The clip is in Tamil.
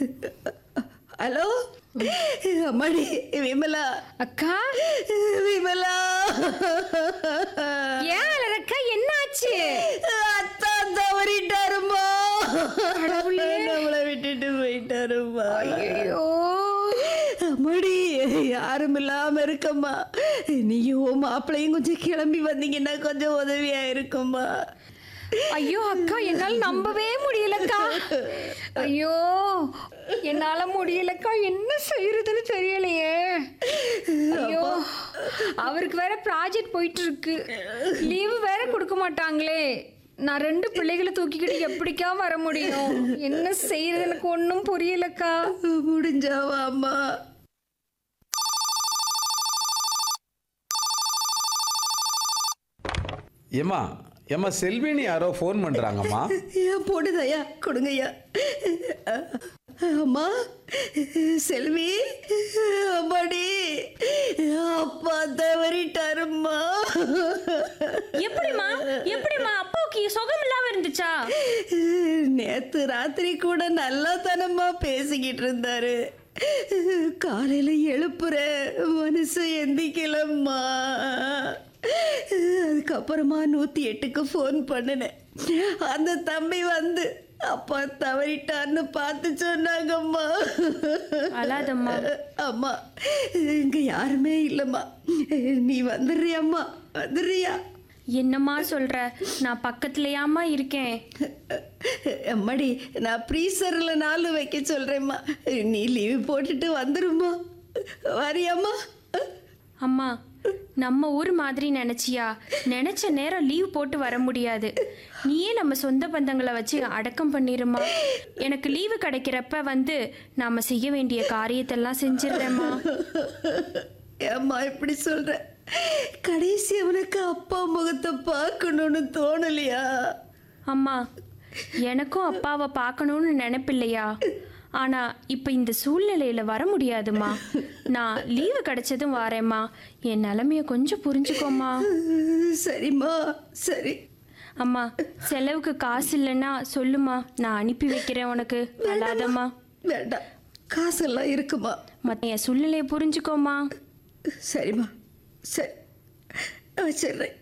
ஹலோ அம்மாடி விமலா அக்கா விமலா ஏன் அலறக்கா என்னாச்சு அத்தா தவறிட்டாருமா கடவுளே. நம்மளை விட்டுட்டு போயிட்டாருமா ஐயோ அம்மாடி யாரும் இல்லாம இருக்கம்மா நீயும் மாப்பிள்ளையும் கொஞ்சம் கிளம்பி வந்தீங்கன்னா கொஞ்சம் உதவியா இருக்கும்மா ஐயோ அக்கா என்னால நம்பவே முடியலக்கா ஐயோ என்னால முடியலக்கா என்ன செய்யறதுன்னு தெரியலையே ஐயோ அவருக்கு வேற ப்ராஜெக்ட் போயிட்டு இருக்கு லீவு வேற கொடுக்க மாட்டாங்களே நான் ரெண்டு பிள்ளைகளை தூக்கிக்கிட்டு எப்படிக்கா வர முடியும் என்ன செய்யறது எனக்கு ஒன்றும் புரியலக்கா முடிஞ்சாவா அம்மா ஏம்மா ஏம்மா செல்வினி யாரோ ஃபோன் பண்ணுறாங்கம்மா ஏன் போடுதையா கொடுங்கய்யா அம்மா செல்வி அம்மாடி அப்பா தவறிட்டாரும்மா எப்படிம்மா எப்படிம்மா அப்பாவுக்கு சுகம் இல்லாம இருந்துச்சா நேத்து ராத்திரி கூட நல்லா தனமா பேசிக்கிட்டு இருந்தாரு காலையில எழுப்புற மனசு எந்திக்கலம்மா அதுக்கப்புறமா நூத்தி எட்டுக்கு ஃபோன் பண்ணினேன் அந்த தம்பி வந்து அப்பா தவறிட்டான்னு பார்த்து சொன்னாங்கம்மா அழாதம்மா அம்மா இங்க யாருமே இல்லம்மா நீ வந்துடுறியம்மா வந்துடுறியா என்னம்மா சொல்ற நான் பக்கத்துலயாம்மா இருக்கேன் அம்மாடி நான் ப்ரீசரில் நாலு வைக்க சொல்கிறேம்மா நீ லீவு போட்டுட்டு வந்துருமா வரியாம்மா அம்மா நம்ம ஊர் மாதிரி நினைச்சியா நினைச்ச நேரம் லீவ் போட்டு வர முடியாது நீயே நம்ம சொந்த பந்தங்களை வச்சு அடக்கம் பண்ணிருமா எனக்கு லீவு கிடைக்கிறப்ப வந்து நாம செய்ய வேண்டிய காரியத்தெல்லாம் செஞ்சிடுறேம்மா ஏம்மா இப்படி சொல்ற கடைசி அவனுக்கு அப்பா முகத்தை பார்க்கணும்னு தோணலையா அம்மா எனக்கும் அப்பாவை பார்க்கணும்னு நினைப்பில்லையா ஆனா இப்போ இந்த சூழ்நிலையில வர முடியாதும்மா நான் லீவு கிடைச்சதும் வரேம்மா என் நிலமைய கொஞ்சம் புரிஞ்சுக்கோம்மா சரிம்மா சரி அம்மா செலவுக்கு காசு இல்லைன்னா சொல்லுமா நான் அனுப்பி வைக்கிறேன் உனக்கு அல்லாதம்மா வேண்டாம் காசெல்லாம் இருக்குமா மற்ற என் சூழ்நிலையை புரிஞ்சுக்கோமா சரிம்மா சரி வச்சிடுறேன்